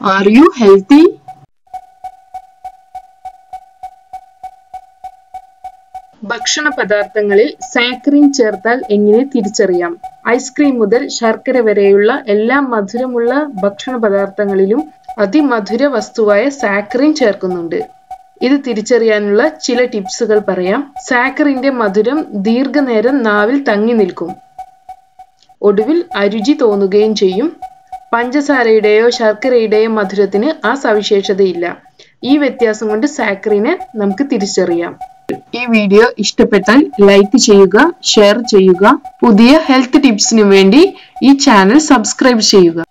are you healthy ഭക്ഷണ പദാർത്ഥങ്ങളിൽ saccharin ചേർത്താൽ എങ്ങനെ തിരിച്ചറിയാം ഐസ്ക്രീം മുതൽ ശർക്കര വരെയുള്ള എല്ലാ മധുരമുള്ള ഭക്ഷണ പദാർത്ഥങ്ങളിലും അതിമധുര വസ്തുവായ സാക്കറിൻ ചേർക്കുന്നുണ്ട് ഇത് തിരിച്ചറിയാനുള്ള ചില ടിപ്സുകൾ പറയാം സാക്കറിന്റെ മധുരം ദീർഘനേരം നാവിൽ തങ്ങി നിൽക്കും ഒടുവിൽ അരുചി തോന്നുകയും ചെയ്യും പഞ്ചസാരയുടെയോ ശർക്കരയുടെയോ മധുരത്തിന് ആ സവിശേഷതയില്ല ഈ വ്യത്യാസം കൊണ്ട് സാക്കറിനെ നമുക്ക് തിരിച്ചറിയാം ഈ വീഡിയോ ഇഷ്ടപ്പെട്ടാൽ ലൈക്ക് ചെയ്യുക ഷെയർ ചെയ്യുക പുതിയ ഹെൽത്ത് ടിപ്സിനു വേണ്ടി ഈ ചാനൽ സബ്സ്ക്രൈബ് ചെയ്യുക